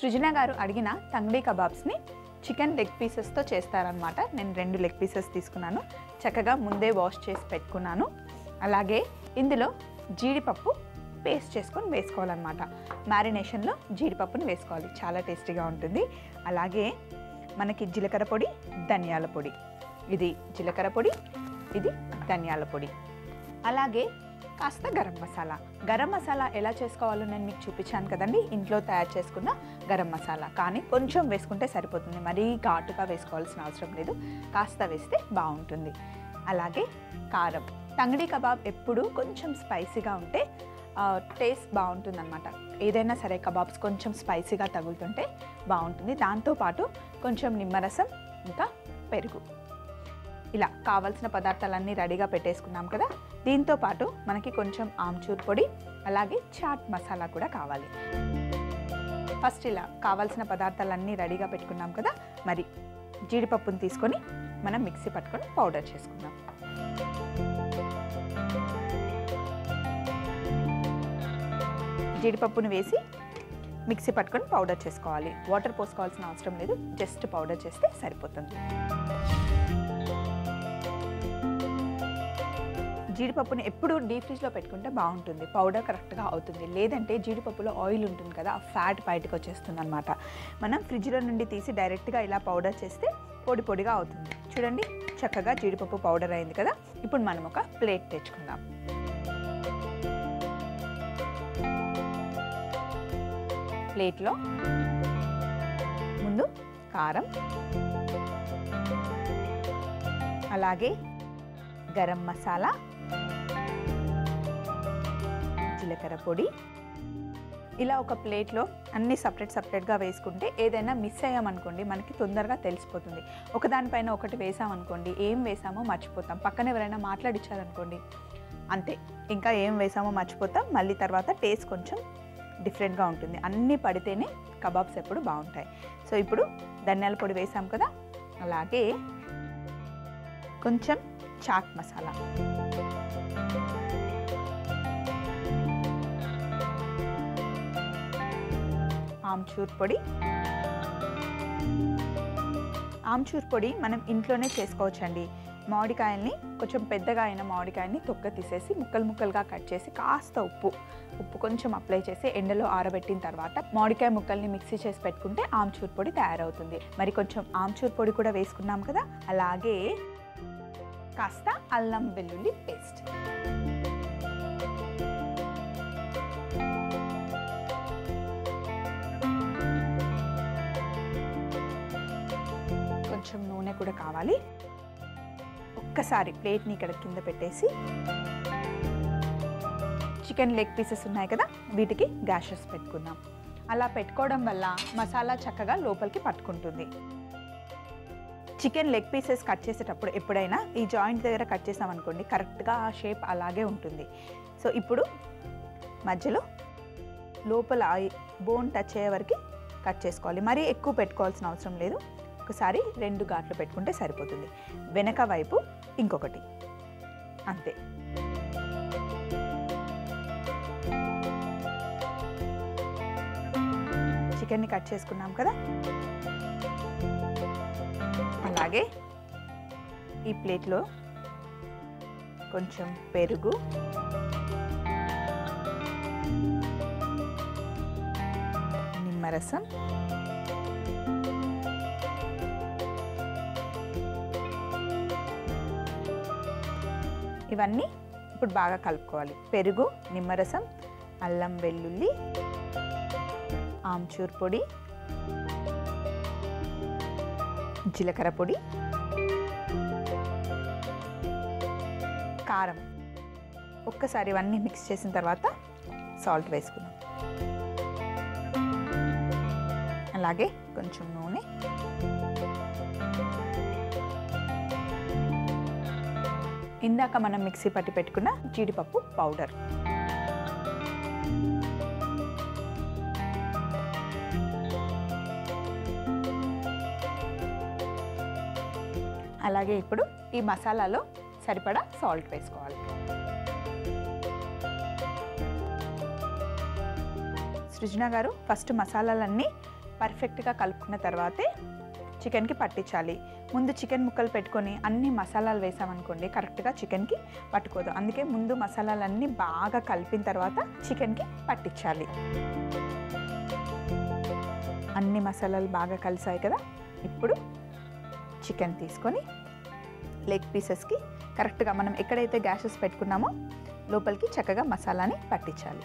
సృజన గారు అడిగిన తంగడి కబాబ్స్ని chicken leg పీసెస్తో చేస్తారనమాట నేను రెండు లెగ్ పీసెస్ తీసుకున్నాను చక్కగా ముందే వాష్ చేసి పెట్టుకున్నాను అలాగే ఇందులో జీడిపప్పు పేస్ట్ చేసుకొని వేసుకోవాలన్నమాట మ్యారినేషన్లో జీడిపప్పుని వేసుకోవాలి చాలా టేస్టీగా ఉంటుంది అలాగే మనకి జీలకర్ర పొడి ధనియాల పొడి ఇది జీలకర్ర పొడి ఇది ధనియాల పొడి అలాగే కాస్త గరం మసాలా గరం మసాలా ఎలా చేసుకోవాలో నేను మీకు చూపించాను కదండి ఇంట్లో తయారు చేసుకున్న గరం మసాలా కానీ కొంచెం వేసుకుంటే సరిపోతుంది మరీ ఘాటుగా వేసుకోవాల్సిన అవసరం లేదు కాస్త వేస్తే బాగుంటుంది అలాగే కారం తంగడి కబాబ్ ఎప్పుడు కొంచెం స్పైసీగా ఉంటే టేస్ట్ బాగుంటుంది అనమాట ఏదైనా సరే కబాబ్స్ కొంచెం స్పైసీగా తగులుతుంటే బాగుంటుంది దాంతోపాటు కొంచెం నిమ్మరసం ఇంకా పెరుగు ఇలా కావాల్సిన పదార్థాలన్నీ రెడీగా పెట్టేసుకున్నాం కదా దీంతో పాటు మనకి కొంచెం ఆమ్చూర్ పొడి అలాగే చాట్ మసాలా కూడా కావాలి ఫస్ట్ ఇలా కావాల్సిన పదార్థాలన్నీ రెడీగా పెట్టుకున్నాం కదా మరి జీడిపప్పుని తీసుకొని మనం మిక్సీ పట్టుకొని పౌడర్ చేసుకుందాం జీడిపప్పుని వేసి మిక్సీ పట్టుకొని పౌడర్ చేసుకోవాలి వాటర్ పోసుకోవాల్సిన అవసరం లేదు జస్ట్ పౌడర్ చేస్తే సరిపోతుంది జీడిపప్పుని ఎప్పుడు డీప్ ఫ్రిడ్జ్లో పెట్టుకుంటే బాగుంటుంది పౌడర్ కరెక్ట్గా అవుతుంది లేదంటే జీడిపప్పులో ఆయిల్ ఉంటుంది కదా ఆ ఫ్యాట్ బయటకు వచ్చేస్తుంది అనమాట మనం ఫ్రిడ్జ్లో నుండి తీసి డైరెక్ట్గా ఇలా పౌడర్ చేస్తే పొడి పొడిగా అవుతుంది చూడండి చక్కగా జీడిపప్పు పౌడర్ అయింది కదా ఇప్పుడు మనం ఒక ప్లేట్ తెచ్చుకుందాం ప్లేట్లో ముందు కారం అలాగే గరం మసాలా జీలకర్ర పొడి ఇలా ఒక ప్లేట్లో అన్ని సపరేట్ సపరేట్గా వేసుకుంటే ఏదైనా మిస్ అయ్యామనుకోండి మనకి తొందరగా తెలిసిపోతుంది ఒకదానిపైన ఒకటి వేసామనుకోండి ఏం వేసామో మర్చిపోతాం పక్కన ఎవరైనా మాట్లాడిచ్చారనుకోండి అంతే ఇంకా ఏం వేసామో మర్చిపోతాం మళ్ళీ తర్వాత టేస్ట్ కొంచెం డిఫరెంట్గా ఉంటుంది అన్నీ పడితేనే కబాబ్స్ ఎప్పుడు బాగుంటాయి సో ఇప్పుడు ధనియాల పొడి వేసాం కదా అలాగే కొంచెం చాట్ మసాలా ఆమ్చూర్ పొడి ఆమ్చూర్ పొడి మనం ఇంట్లోనే చేసుకోవచ్చండి మామిడికాయల్ని కొంచెం పెద్దగా అయిన మామిడికాయల్ని తొక్క తీసేసి ముక్కలు ముక్కలుగా కట్ చేసి కాస్త ఉప్పు ఉప్పు కొంచెం అప్లై చేసి ఎండలో ఆరబెట్టిన తర్వాత మామిడికాయ ముక్కల్ని మిక్సీ చేసి పెట్టుకుంటే ఆమ్చూర్ పొడి తయారవుతుంది మరి కొంచెం ఆమ్చూర్ పొడి కూడా వేసుకున్నాం కదా అలాగే కాస్త అల్లం వెల్లుల్లి పేస్ట్ కొంచెం నూనె కూడా కావాలి ఒక్కసారి ప్లేట్ని ఇక్కడ కింద పెట్టేసి చికెన్ లెగ్ పీసెస్ ఉన్నాయి కదా వీటికి గ్యాషెస్ పెట్టుకుందాం అలా పెట్టుకోవడం వల్ల మసాలా చక్కగా లోపలికి పట్టుకుంటుంది చికెన్ లెగ్ పీసెస్ కట్ చేసేటప్పుడు ఎప్పుడైనా ఈ జాయింట్ దగ్గర కట్ చేసామనుకోండి కరెక్ట్గా ఆ షేప్ అలాగే ఉంటుంది సో ఇప్పుడు మధ్యలో లోపల బోన్ టచ్ అయ్యే వరకు కట్ చేసుకోవాలి మరీ ఎక్కువ పెట్టుకోవాల్సిన అవసరం లేదు ఒకసారి రెండు ఘాట్లు పెట్టుకుంటే సరిపోతుంది వెనక వైపు ఇంకొకటి అంతే చికెన్ని కట్ చేసుకున్నాం కదా అలాగే ఈ ప్లేట్లో కొంచెం పెరుగు నిమ్మరసం ఇవన్నీ ఇప్పుడు బాగా కలుపుకోవాలి పెరుగు నిమ్మరసం అల్లం వెల్లుల్లి ఆమ్చూర్ పొడి జీలకర్ర పొడి కారం ఒక్కసారి ఇవన్నీ మిక్స్ చేసిన తర్వాత సాల్ట్ వేసుకుందాం అలాగే కొంచెం నూనె ఇందాక మనం మిక్సీ పట్టి పెట్టుకున్న జీడిపప్పు పౌడర్ అలాగే ఇప్పుడు ఈ మసాలాలో సరిపడా సాల్ట్ వేసుకోవాలి సృజన గారు ఫస్ట్ మసాలాలన్నీ పర్ఫెక్ట్గా కలుపుకున్న తర్వాతే చికెన్కి పట్టించాలి ముందు చికెన్ ముక్కలు పెట్టుకొని అన్ని మసాలాలు వేసామనుకోండి కరెక్ట్గా చికెన్కి పట్టుకోదు అందుకే ముందు మసాలాలన్నీ బాగా కలిపిన తర్వాత చికెన్కి పట్టించాలి అన్ని మసాలాలు బాగా కలిసాయి కదా ఇప్పుడు చికెన్ తీసుకొని లెగ్ పీసెస్కి కరెక్ట్గా మనం ఎక్కడైతే గ్యాసెస్ పెట్టుకున్నామో లోపలికి చక్కగా మసాలాని పట్టించాలి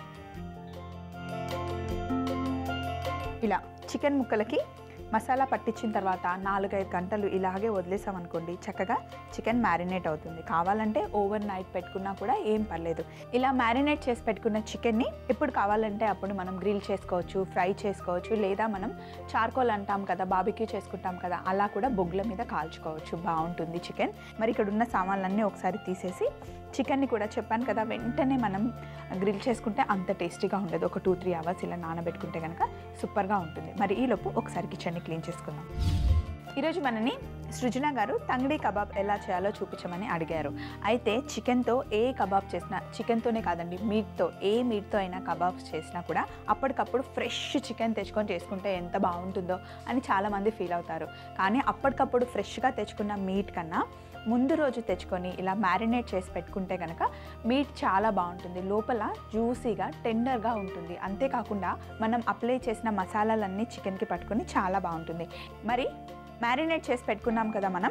ఇలా చికెన్ ముక్కలకి మసాలా పట్టించిన తర్వాత నాలుగైదు గంటలు ఇలాగే వదిలేసామనుకోండి చక్కగా చికెన్ మ్యారినేట్ అవుతుంది కావాలంటే ఓవర్ నైట్ పెట్టుకున్నా కూడా ఏం పర్లేదు ఇలా మ్యారినేట్ చేసి పెట్టుకున్న చికెన్ని ఎప్పుడు కావాలంటే అప్పుడు మనం గ్రిల్ చేసుకోవచ్చు ఫ్రై చేసుకోవచ్చు లేదా మనం చార్కోల్ అంటాం కదా బాబిక్యూ చేసుకుంటాం కదా అలా కూడా బొగ్గుల మీద కాల్చుకోవచ్చు బాగుంటుంది చికెన్ మరి ఇక్కడ ఉన్న సామాన్లన్నీ ఒకసారి తీసేసి చికెన్ని కూడా చెప్పాను కదా వెంటనే మనం గ్రిల్ చేసుకుంటే అంత టేస్టీగా ఉండదు ఒక టూ త్రీ అవర్స్ ఇలా నానబెట్టుకుంటే కనుక సూపర్గా ఉంటుంది మరి ఈలోపు ఒకసారి కిచెన్ని క్లీన్ చేసుకుందాం ఈరోజు మనని సృజన గారు తంగడి కబాబ్ ఎలా చేయాలో చూపించమని అడిగారు అయితే చికెన్తో ఏ కబాబ్ చేసినా చికెన్తోనే కాదండి మీట్తో ఏ మీట్తో అయినా కబాబ్స్ చేసినా కూడా అప్పటికప్పుడు ఫ్రెష్ చికెన్ తెచ్చుకొని చేసుకుంటే ఎంత బాగుంటుందో అని చాలామంది ఫీల్ అవుతారు కానీ అప్పటికప్పుడు ఫ్రెష్గా తెచ్చుకున్న మీట్ కన్నా ముందు రోజు తెచ్చుకొని ఇలా మ్యారినేట్ చేసి పెట్టుకుంటే కనుక మీట్ చాలా బాగుంటుంది లోపల జ్యూసీగా టెండర్గా ఉంటుంది అంతేకాకుండా మనం అప్లై చేసిన మసాలాలన్నీ చికెన్కి పట్టుకొని చాలా బాగుంటుంది మరి మ్యారినేట్ చేసి పెట్టుకున్నాం కదా మనం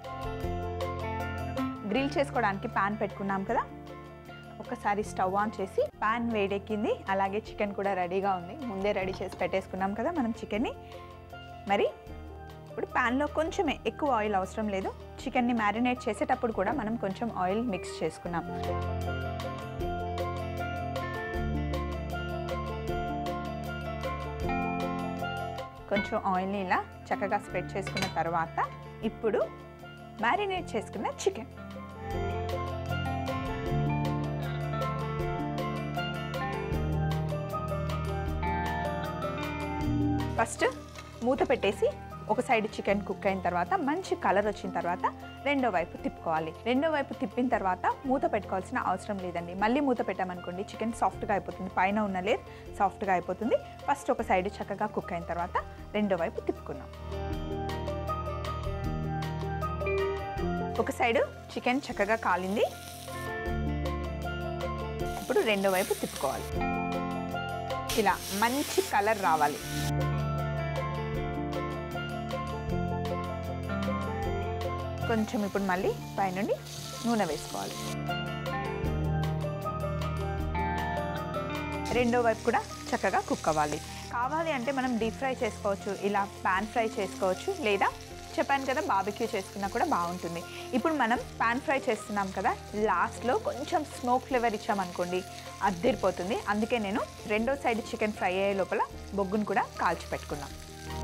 గ్రిల్ చేసుకోవడానికి ప్యాన్ పెట్టుకున్నాం కదా ఒకసారి స్టవ్ ఆన్ చేసి ప్యాన్ వేడెక్కింది అలాగే చికెన్ కూడా రెడీగా ఉంది ముందే రెడీ చేసి పెట్టేసుకున్నాం కదా మనం చికెన్ని మరి ఇప్పుడు ప్యాన్లో కొంచెమే ఎక్కువ ఆయిల్ అవసరం లేదు చికెన్ని మ్యారినేట్ చేసేటప్పుడు కూడా మనం కొంచెం ఆయిల్ మిక్స్ చేసుకున్నాం కొంచెం ఆయిల్ని ఇలా చక్కగా స్ప్రెడ్ చేసుకున్న తర్వాత ఇప్పుడు మ్యారినేట్ చేసుకున్న చికెన్ ఫస్ట్ మూత పెట్టేసి ఒక సైడ్ చికెన్ కుక్ అయిన తర్వాత మంచి కలర్ వచ్చిన తర్వాత రెండో వైపు తిప్పుకోవాలి రెండో వైపు తిప్పిన తర్వాత మూత పెట్టుకోవాల్సిన అవసరం లేదండి మళ్ళీ మూత పెట్టామనుకోండి చికెన్ సాఫ్ట్గా అయిపోతుంది పైన ఉన్న లేర్ సాఫ్ట్గా అయిపోతుంది ఫస్ట్ ఒక సైడ్ చక్కగా కుక్ అయిన తర్వాత రెండో వైపు తిప్పుకున్నాం ఒక సైడు చికెన్ చక్కగా కాలింది ఇప్పుడు రెండో వైపు తిప్పుకోవాలి ఇలా మంచి కలర్ రావాలి కొంచెం ఇప్పుడు మళ్ళీ పైనుండి నూనె వేసుకోవాలి రెండో వైపు కూడా చక్కగా కుక్ అవ్వాలి కావాలి అంటే మనం డీప్ ఫ్రై చేసుకోవచ్చు ఇలా పాన్ ఫ్రై చేసుకోవచ్చు లేదా చెప్పాను కదా బాబిక్యూ చేసుకున్నా కూడా బాగుంటుంది ఇప్పుడు మనం పాన్ ఫ్రై చేస్తున్నాం కదా లాస్ట్లో కొంచెం స్మోక్ ఫ్లేవర్ ఇచ్చామనుకోండి అద్దరిపోతుంది అందుకే నేను రెండో సైడ్ చికెన్ ఫ్రై అయ్యే లోపల బొగ్గును కూడా కాల్చి పెట్టుకున్నాం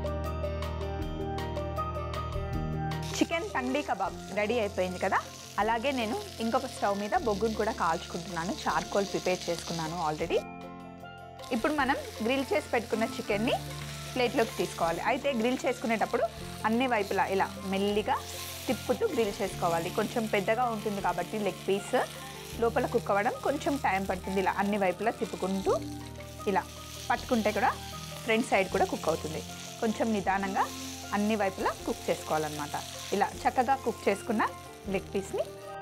చికెన్ తంగడి కబాబ్ రెడీ అయిపోయింది కదా అలాగే నేను ఇంకొక స్టవ్ మీద బొగ్గును కూడా కాల్చుకుంటున్నాను చార్కోల్ ప్రిపేర్ చేసుకున్నాను ఆల్రెడీ ఇప్పుడు మనం గ్రిల్ చేసి పెట్టుకున్న చికెన్ని ప్లేట్లోకి తీసుకోవాలి అయితే గ్రిల్ చేసుకునేటప్పుడు అన్ని వైపులా ఇలా మెల్లిగా తిప్పుతూ గ్రిల్ చేసుకోవాలి కొంచెం పెద్దగా ఉంటుంది కాబట్టి లెగ్ పీస్ లోపల కుక్ అవ్వడం కొంచెం టైం పడుతుంది ఇలా అన్ని వైపులా తిప్పుకుంటూ ఇలా పట్టుకుంటే కూడా ఫ్రంట్ సైడ్ కూడా కుక్ అవుతుంది కొంచెం నిదానంగా అన్ని వైపులా కుక్ చేసుకోవాలన్నమాట ఇలా చక్కగా కుక్ చేసుకున్న లెగ్ పీస్ని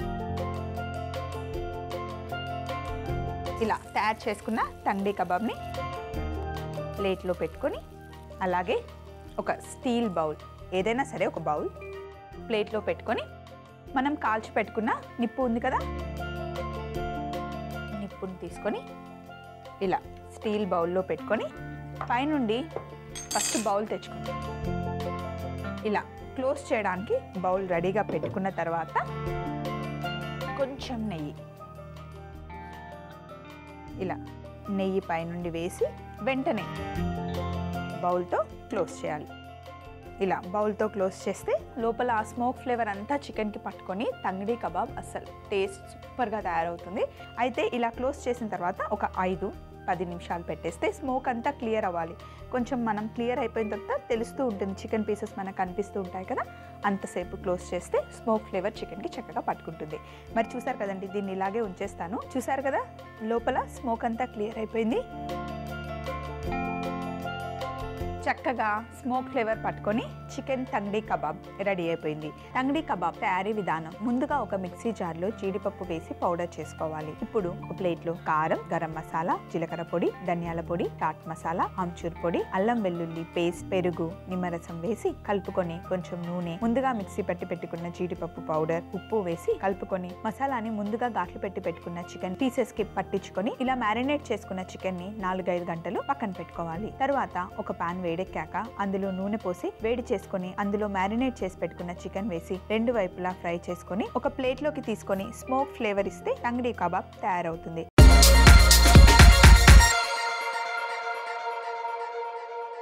ఇలా తయారు చేసుకున్న తంగడి కబాబ్ని ప్లేట్లో పెట్టుకొని అలాగే ఒక స్టీల్ బౌల్ ఏదైనా సరే ఒక బౌల్ ప్లేట్లో పెట్టుకొని మనం కాల్చి పెట్టుకున్న నిప్పు ఉంది కదా నిప్పుని తీసుకొని ఇలా స్టీల్ బౌల్లో పెట్టుకొని పైనుండి ఫస్ట్ బౌల్ తెచ్చుకుంటాం ఇలా క్లోజ్ చేయడానికి బౌల్ రెడీగా పెట్టుకున్న తర్వాత కొంచెం నెయ్యి ఇలా నెయ్యి పైనుండి వేసి వెంటనే బౌల్తో క్లోజ్ చేయాలి ఇలా బౌల్తో క్లోజ్ చేస్తే లోపల ఆ స్మోక్ ఫ్లేవర్ అంతా చికెన్కి పట్టుకొని తంగడి కబాబ్ అసలు టేస్ట్ సూపర్గా తయారవుతుంది అయితే ఇలా క్లోజ్ చేసిన తర్వాత ఒక ఐదు పది నిమిషాలు పెట్టేస్తే స్మోక్ అంతా క్లియర్ అవ్వాలి కొంచెం మనం క్లియర్ అయిపోయిన తర్వాత తెలుస్తూ ఉంటుంది చికెన్ పీసెస్ మనకు కనిపిస్తూ ఉంటాయి కదా అంతసేపు క్లోజ్ చేస్తే స్మోక్ ఫ్లేవర్ చికెన్కి చక్కగా పట్టుకుంటుంది మరి చూసారు కదండి దీన్ని ఇలాగే ఉంచేస్తాను చూసారు కదా లోపల స్మోక్ అంతా క్లియర్ అయిపోయింది చక్కగా స్మోక్ ఫ్లేవర్ పట్టుకొని చికెన్ తంగడి కబాబ్ రెడీ అయిపోయింది తంగడి కబాబ్ తయారీ విధానం ముందుగా ఒక మిక్సీ జార్లో జీడిపప్పు వేసి పౌడర్ చేసుకోవాలి ఇప్పుడు ఒక ప్లేట్లో కారం గరం మసాలా జీలకర్ర పొడి ధనియాల పొడి చాట్ మసాలా ఆమ్చూర్ పొడి అల్లం వెల్లుల్లి పేస్ట్ పెరుగు నిమ్మరసం వేసి కలుపుకొని కొంచెం నూనె ముందుగా మిక్సీ పెట్టి పెట్టుకున్న జీడిపప్పు పౌడర్ ఉప్పు వేసి కలుపుకొని మసాలాని ముందుగా ఘాట్లు పెట్టి పెట్టుకున్న చికెన్ పీసెస్ కి పట్టించుకొని ఇలా మ్యారినేట్ చేసుకున్న చికెన్ ని నాలుగైదు గంటలు పక్కన పెట్టుకోవాలి తర్వాత ఒక పాన్ వేడెక్కాక అందులో నూనె పోసి వేడి చేసుకొని అందులో మ్యారినేట్ చేసి పెట్టుకున్న చికెన్ వేసి రెండు వైపులా ఫ్రై చేసుకొని ఒక ప్లేట్ లోకి తీసుకొని స్మోక్ ఫ్లేవర్ ఇస్తే తంగడి కబాబ్ తయారవుతుంది